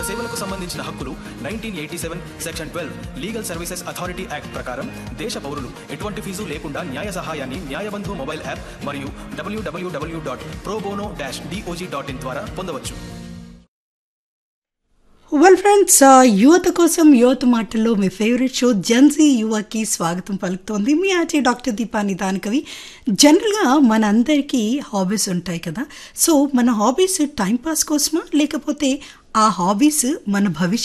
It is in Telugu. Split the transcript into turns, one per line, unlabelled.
సేవలకు సంబంధించిన హక్కులు nineteen eighty seven section twelve legal services authority act ప్రకారం దేశ పౌరులు ఎటువంటి ఫీజు లేకుండా న్యాయ సహాయాన్ని న్యాయబంధు మొబైల్ యాప్ మరియు WWW dot pro bono dash DOJ dot in ద్వారా పొందవచ్చు
వెల్ ఫ్రెండ్స్ యువత కోసం యువత మాటల్లో మీ ఫేవరెట్ షో జన్సీ యువకి స్వాగతం పలుకుతోంది మీ ఆచే డాక్టర్ దీపాని దానికవి జనరల్గా మన అందరికీ హాబీస్ ఉంటాయి కదా సో మన హాబీస్ టైంపాస్ కోసమా లేకపోతే ఆ హాబీస్ మన భవిష్యత్